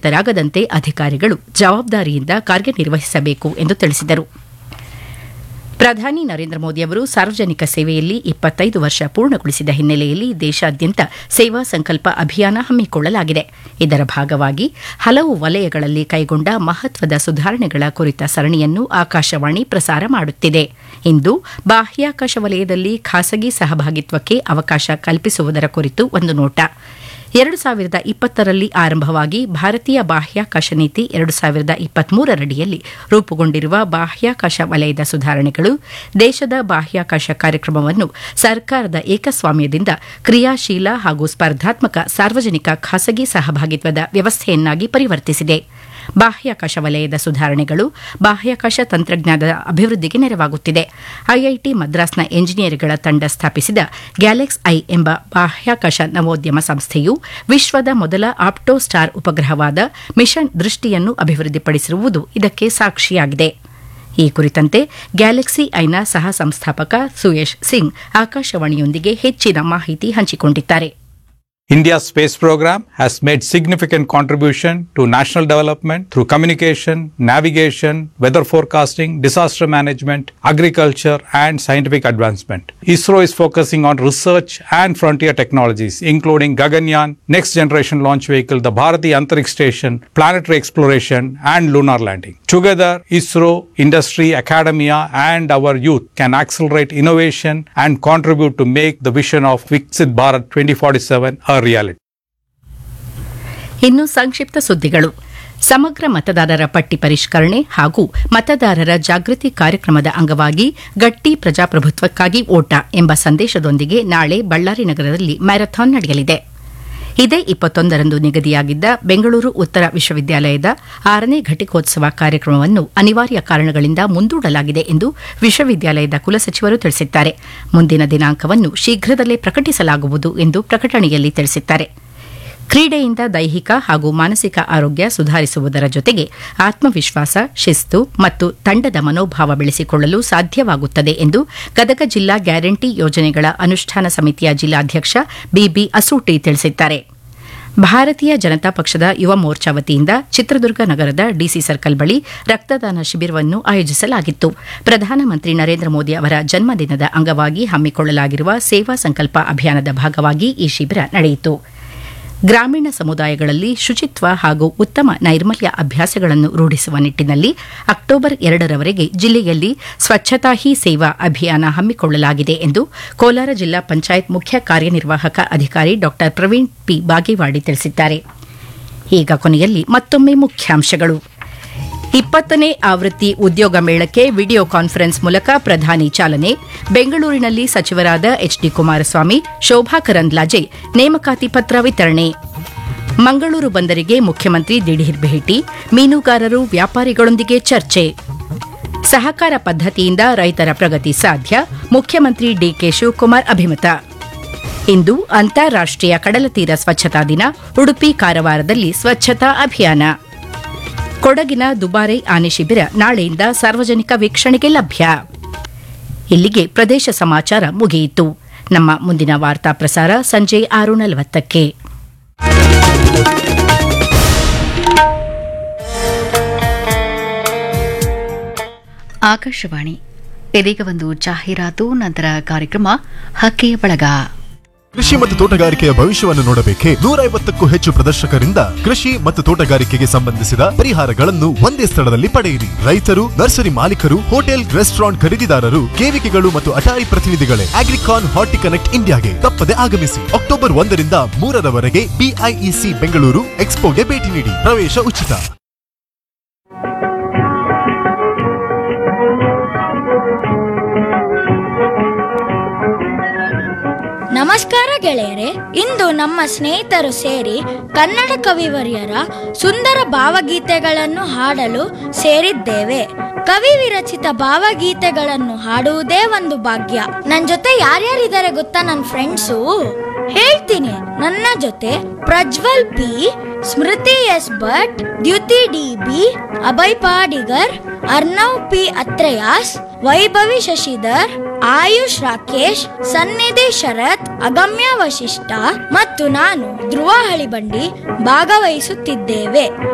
ವಂಚಿತರಾಗದಂತೆ ಅಧಿಕಾರಿಗಳು ಜವಾಬ್ದಾರಿಯಿಂದ ಕಾರ್ಯನಿರ್ವಹಿಸಬೇಕು ಎಂದು ತಿಳಿಸಿದರು ಪ್ರಧಾನಿ ನರೇಂದ್ರ ಮೋದಿ ಅವರು ಸಾರ್ವಜನಿಕ ಸೇವೆಯಲ್ಲಿ ಇಪ್ಪತ್ತೈದು ವರ್ಷ ಪೂರ್ಣಗೊಳಿಸಿದ ಹಿನ್ನೆಲೆಯಲ್ಲಿ ದೇಶಾದ್ಯಂತ ಸೇವಾ ಸಂಕಲ್ಪ ಅಭಿಯಾನ ಹಮ್ಮಿಕೊಳ್ಳಲಾಗಿದೆ ಇದರ ಭಾಗವಾಗಿ ಹಲವು ವಲಯಗಳಲ್ಲಿ ಕೈಗೊಂಡ ಮಹತ್ವದ ಸುಧಾರಣೆಗಳ ಕುರಿತ ಸರಣಿಯನ್ನು ಆಕಾಶವಾಣಿ ಪ್ರಸಾರ ಮಾಡುತ್ತಿದೆ ಇಂದು ಬಾಹ್ಯಾಕಾಶ ವಲಯದಲ್ಲಿ ಖಾಸಗಿ ಸಹಭಾಗಿತ್ವಕ್ಕೆ ಅವಕಾಶ ಕಲ್ಪಿಸುವುದರ ಕುರಿತು ಒಂದು ನೋಟ ಎರಡು ಸಾವಿರದ ಇಪ್ಪತ್ತರಲ್ಲಿ ಆರಂಭವಾಗಿ ಭಾರತೀಯ ಬಾಹ್ಯಾಕಾಶ ನೀತಿ ಎರಡು ಸಾವಿರದ ಇಪ್ಪತ್ಮೂರರಡಿಯಲ್ಲಿ ರೂಪುಗೊಂಡಿರುವ ಬಾಹ್ಯಾಕಾಶ ವಲಯದ ಸುಧಾರಣೆಗಳು ದೇಶದ ಬಾಹ್ಯಾಕಾಶ ಕಾರ್ಯಕ್ರಮವನ್ನು ಸರ್ಕಾರದ ಏಕಸ್ವಾಮ್ಯದಿಂದ ಕ್ರಿಯಾಶೀಲ ಹಾಗೂ ಸ್ಪರ್ಧಾತ್ಮಕ ಸಾರ್ವಜನಿಕ ಖಾಸಗಿ ಸಹಭಾಗಿತ್ವದ ವ್ಯವಸ್ಥೆಯನ್ನಾಗಿ ಪರಿವರ್ತಿಸಿದೆ ಬಾಹ್ಯಾಕಾಶ ವಲಯದ ಸುಧಾರಣೆಗಳು ಬಾಹ್ಯಾಕಾಶ ತಂತ್ರಜ್ಞಾನದ ಅಭಿವೃದ್ಧಿಗೆ ನೆರವಾಗುತ್ತಿದೆ ಐಐಟಿ ಮದ್ರಾಸ್ನ ಎಂಜಿನಿಯರ್ಗಳ ತಂಡ ಸ್ಥಾಪಿಸಿದ ಗ್ಯಾಲೆಕ್ಸ್ ಐ ಎಂಬ ಬಾಹ್ಯಾಕಾಶ ನವೋದ್ಯಮ ಸಂಸ್ಥೆಯು ವಿಶ್ವದ ಮೊದಲ ಆಪ್ಟೋ ಸ್ಟಾರ್ ಉಪಗ್ರಹವಾದ ಮಿಷನ್ ದೃಷ್ಟಿಯನ್ನು ಅಭಿವೃದ್ಧಿಪಡಿಸಿರುವುದು ಇದಕ್ಕೆ ಸಾಕ್ಷಿಯಾಗಿದೆ ಈ ಕುರಿತಂತೆ ಗ್ಯಾಲಕ್ಸಿ ಐನ ಸಹ ಸಂಸ್ಥಾಪಕ ಸುಯೇಶ್ ಸಿಂಗ್ ಆಕಾಶವಾಣಿಯೊಂದಿಗೆ ಹೆಚ್ಚಿನ ಮಾಹಿತಿ ಹಂಚಿಕೊಂಡಿದ್ದಾರೆ India's space program has made significant contribution to national development through communication, navigation, weather forecasting, disaster management, agriculture, and scientific advancement. ISRO is focusing on research and frontier technologies, including Gaganyaan, next generation launch vehicle, the Bharati Antariksh Station, planetary exploration, and lunar landing. Together, ISRO, industry, academia, and our youth can accelerate innovation and contribute to make the vision of Viksit Bharat 2047 a reality. ಇನ್ನು ಸಂಕ್ಷಿಪ್ತ ಸುದ್ದಿಗಳು ಸಮಗ್ರ ಮತದಾರರ ಪಟ್ಟಿ ಪರಿಷ್ಕರಣೆ ಹಾಗೂ ಮತದಾರರ ಜಾಗೃತಿ ಕಾರ್ಯಕ್ರಮದ ಅಂಗವಾಗಿ ಗಟ್ಟಿ ಪ್ರಜಾಪ್ರಭುತ್ವಕ್ಕಾಗಿ ಓಟ ಎಂಬ ಸಂದೇಶದೊಂದಿಗೆ ನಾಳೆ ಬಳ್ಳಾರಿ ನಗರದಲ್ಲಿ ಮ್ಯಾರಥಾನ್ ನಡೆಯಲಿದೆ ಇದೇ ಇಪ್ಪತ್ತೊಂದರಂದು ನಿಗದಿಯಾಗಿದ್ದ ಬೆಂಗಳೂರು ಉತ್ತರ ವಿಶ್ವವಿದ್ಯಾಲಯದ ಆರನೇ ಘಟಿಕೋತ್ಸವ ಕಾರ್ಯಕ್ರಮವನ್ನು ಅನಿವಾರ್ಯ ಕಾರಣಗಳಿಂದ ಮುಂದೂಡಲಾಗಿದೆ ಎಂದು ವಿಶ್ವವಿದ್ಯಾಲಯದ ಕುಲಸಚಿವರು ತಿಳಿಸಿದ್ದಾರೆ ಮುಂದಿನ ದಿನಾಂಕವನ್ನು ಶೀಘ್ರದಲ್ಲೇ ಪ್ರಕಟಿಸಲಾಗುವುದು ಎಂದು ಪ್ರಕಟಣೆಯಲ್ಲಿ ತಿಳಿಸಿದ್ದಾರೆ ಕ್ರೀಡೆಯಿಂದ ದೈಹಿಕ ಹಾಗೂ ಮಾನಸಿಕ ಆರೋಗ್ಯ ಸುಧಾರಿಸುವುದರ ಜೊತೆಗೆ ಆತ್ಮವಿಶ್ವಾಸ ಶಿಸ್ತು ಮತ್ತು ತಂಡದ ಮನೋಭಾವ ಬೆಳೆಸಿಕೊಳ್ಳಲು ಸಾಧ್ಯವಾಗುತ್ತದೆ ಎಂದು ಗದಗ ಜಿಲ್ಲಾ ಗ್ಯಾರಂಟಿ ಯೋಜನೆಗಳ ಅನುಷ್ಠಾನ ಸಮಿತಿಯ ಜಿಲ್ಲಾಧ್ಯಕ್ಷ ಬಿಬಿ ಅಸೂಟಿ ತಿಳಿಸಿದ್ದಾರೆ ಭಾರತೀಯ ಜನತಾ ಪಕ್ಷದ ಯುವ ಮೋರ್ಚಾ ವತಿಯಿಂದ ಚಿತ್ರದುರ್ಗ ನಗರದ ಡಿಸಿ ಸರ್ಕಲ್ ಬಳಿ ರಕ್ತದಾನ ಶಿಬಿರವನ್ನು ಆಯೋಜಿಸಲಾಗಿತ್ತು ಪ್ರಧಾನಮಂತ್ರಿ ನರೇಂದ್ರ ಮೋದಿ ಅವರ ಜನ್ಮದಿನದ ಅಂಗವಾಗಿ ಹಮ್ಮಿಕೊಳ್ಳಲಾಗಿರುವ ಸೇವಾ ಸಂಕಲ್ಪ ಅಭಿಯಾನದ ಭಾಗವಾಗಿ ಈ ಶಿಬಿರ ನಡೆಯಿತು ಗ್ರಾಮೀಣ ಸಮುದಾಯಗಳಲ್ಲಿ ಶುಚಿತ್ವ ಹಾಗೂ ಉತ್ತಮ ನೈರ್ಮಲ್ಯ ಅಭ್ಯಾಸಗಳನ್ನು ರೂಢಿಸುವ ನಿಟ್ಟಿನಲ್ಲಿ ಅಕ್ಟೋಬರ್ ಎರಡರವರೆಗೆ ಜಿಲ್ಲೆಯಲ್ಲಿ ಸ್ವಚ್ಛತಾ ಹಿ ಸೇವಾ ಅಭಿಯಾನ ಹಮ್ಮಿಕೊಳ್ಳಲಾಗಿದೆ ಎಂದು ಕೋಲಾರ ಜಿಲ್ಲಾ ಪಂಚಾಯತ್ ಮುಖ್ಯ ಕಾರ್ಯನಿರ್ವಾಹಕ ಅಧಿಕಾರಿ ಡಾ ಪ್ರವೀಣ್ ಪಿ ಬಾಗೇವಾಡಿ ತಿಳಿಸಿದ್ದಾರೆ ಈಗ ಕೊನೆಯಲ್ಲಿ ಮತ್ತೊಮ್ಮೆ ಮುಖ್ಯಾಂಶಗಳು ಇಪ್ಪತ್ತನೇ ಆವೃತ್ತಿ ಉದ್ಯೋಗ ಮೇಳಕ್ಕೆ ವಿಡಿಯೋ ಕಾನ್ಫರೆನ್ಸ್ ಮೂಲಕ ಪ್ರಧಾನಿ ಚಾಲನೆ ಬೆಂಗಳೂರಿನಲ್ಲಿ ಸಚಿವರಾದ ಎಚ್ ಡಿ ಕುಮಾರಸ್ವಾಮಿ ಶೋಭಾ ಕರಂದ್ಲಾಜೆ ನೇಮಕಾತಿ ಪತ್ರ ವಿತರಣೆ ಮಂಗಳೂರು ಬಂದರಿಗೆ ಮುಖ್ಯಮಂತ್ರಿ ದಿಢೀರ್ ಭೇಟಿ ಮೀನುಗಾರರು ವ್ಯಾಪಾರಿಗಳೊಂದಿಗೆ ಚರ್ಚೆ ಸಹಕಾರ ಪದ್ದತಿಯಿಂದ ರೈತರ ಪ್ರಗತಿ ಸಾಧ್ಯ ಮುಖ್ಯಮಂತ್ರಿ ಡಿಕೆ ಶಿವಕುಮಾರ್ ಅಭಿಮತ ಇಂದು ಅಂತಾರಾಷ್ಟೀಯ ಕಡಲತೀರ ಸ್ವಚ್ಛತಾ ದಿನ ಉಡುಪಿ ಕಾರವಾರದಲ್ಲಿ ಸ್ವಚ್ಛತಾ ಅಭಿಯಾನ ಕೊಡಗಿನ ದುಬಾರೆ ಆನೆ ಶಿಬಿರ ನಾಳೆಯಿಂದ ಸಾರ್ವಜನಿಕ ವೀಕ್ಷಣೆಗೆ ಲಭ್ಯ ಇಲ್ಲಿಗೆ ಪ್ರದೇಶ ಸಮಾಚಾರ ಮುಗಿಯಿತು ನಮ್ಮ ಮುಂದಿನ ವಾರ್ತಾ ಪ್ರಸಾರ ಸಂಜೆ ಆರು ನಲವತ್ತಕ್ಕೆ ಆಕಾಶವಾಣಿ ಇದೀಗ ಒಂದು ಜಾಹೀರಾತು ನಂತರ ಕಾರ್ಯಕ್ರಮ ಹಕ್ಕೆಯ ಬಳಗ ಕೃಷಿ ಮತ್ತು ತೋಟಗಾರಿಕೆಯ ಭವಿಷ್ಯವನ್ನು ನೋಡಬೇಕೆ ನೂರ ಐವತ್ತಕ್ಕೂ ಹೆಚ್ಚು ಪ್ರದರ್ಶಕರಿಂದ ಕೃಷಿ ಮತ್ತು ತೋಟಗಾರಿಕೆಗೆ ಸಂಬಂಧಿಸಿದ ಪರಿಹಾರಗಳನ್ನು ಒಂದೇ ಸ್ಥಳದಲ್ಲಿ ಪಡೆಯಿರಿ ರೈತರು ನರ್ಸರಿ ಮಾಲೀಕರು ಹೋಟೆಲ್ ರೆಸ್ಟೋರೆಂಟ್ ಖರೀದಿದಾರರು ಕೇವಿಕೆಗಳು ಮತ್ತು ಅಟಾರಿ ಪ್ರತಿನಿಧಿಗಳೇ ಅಗ್ರಿಕಾನ್ ಹಾರ್ಟಿ ಕನೆಕ್ಟ್ ಇಂಡಿಯಾಗೆ ತಪ್ಪದೆ ಆಗಮಿಸಿ ಅಕ್ಟೋಬರ್ ಒಂದರಿಂದ ಮೂರರವರೆಗೆ ಬಿಐಇಸಿ ಬೆಂಗಳೂರು ಎಕ್ಸ್ಪೋಗೆ ಭೇಟಿ ನೀಡಿ ಪ್ರವೇಶ ಉಚಿತ ನಮಸ್ಕಾರ ಗೆಳೆಯರೆ ಇಂದು ನಮ್ಮ ಸ್ನೇಹಿತರು ಸೇರಿ ಕನ್ನಡ ಕವಿವರ್ಯರ ಸುಂದರ ಭಾವಗೀತೆಗಳನ್ನು ಹಾಡಲು ಸೇರಿದ್ದೇವೆ ಕವಿ ವಿರಚಿತ ಭಾವಗೀತೆಗಳನ್ನು ಹಾಡುವುದೇ ಒಂದು ಭಾಗ್ಯ ನನ್ ಜೊತೆ ಯಾರ್ಯಾರಿದ್ದಾರೆ ಗೊತ್ತಾ ನನ್ನ ಫ್ರೆಂಡ್ಸು ಹೇಳ್ತೀನಿ ನನ್ನ ಜೊತೆ Prajwal P Smriti S Bhat Dyuti D B Abhay Padigar Arnav P Atreyas Vaibhavi Shashidhar Ayush Rakesh Sannidhi Sharath ಅಗಮ್ಯ Vashishtha ಮತ್ತು ನಾನು ಧ್ರುವ ಹಳಿಬಂಡಿ ಭಾಗವಹಿಸುತ್ತಿದ್ದೇವೆ